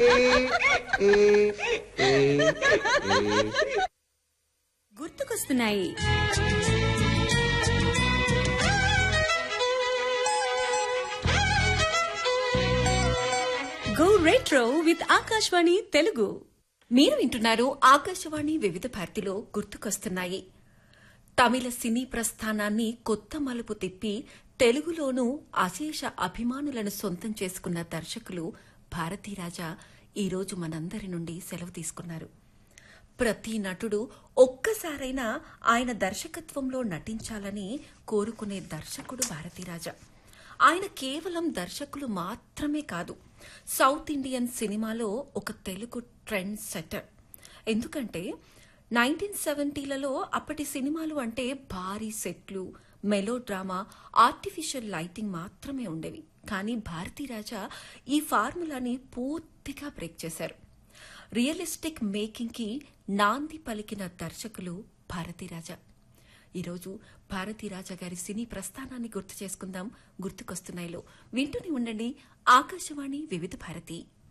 గుర్తుకొస్తున్నాయి go retro with Akashvani Telugu మీరు వింటున్నారు ఆకాశవాణి వివిధ భారతిలో గుర్తుకొస్తున్నాయి తమిళ సినీ ప్రస్థానాన్ని కొత్త మలుపు తిప్పి తెలుగులోనూ అశేష అభిమానులను సొంతం చేసుకున్న దర్శకులు భారతీరాజా ఈరోజు మనందరి నుండి సెలవు తీసుకున్నారు ప్రతి నటుడు ఒక్కసారైనా ఆయన దర్శకత్వంలో నటించాలని కోరుకునే దర్శకుడు భారతీరాజా ఆయన కేవలం దర్శకులు మాత్రమే కాదు సౌత్ ఇండియన్ సినిమాలో ఒక తెలుగు ట్రెండ్ సెటర్ ఎందుకంటే నైన్టీన్ సెవెంటీలలో అప్పటి సినిమాలు అంటే భారీ సెట్లు మెలో డ్రామా ఆర్టిఫిషియల్ లైటింగ్ మాత్రమే ఉండేవి కానీ భారతీరాజా ఈ ఫార్ములాని పూర్తిగా బ్రేక్ చేశారు రియలిస్టిక్ మేకింగ్ కి నాంది పలికిన దర్శకులు భారతీరాజా ఈరోజు భారతీరాజా గారి సినీ ప్రస్థానాన్ని గుర్తు చేసుకుందాం గుర్తుకొస్తున్నాయిలో వింటూనే ఉండండి ఆకాశవాణి వివిధ భారతి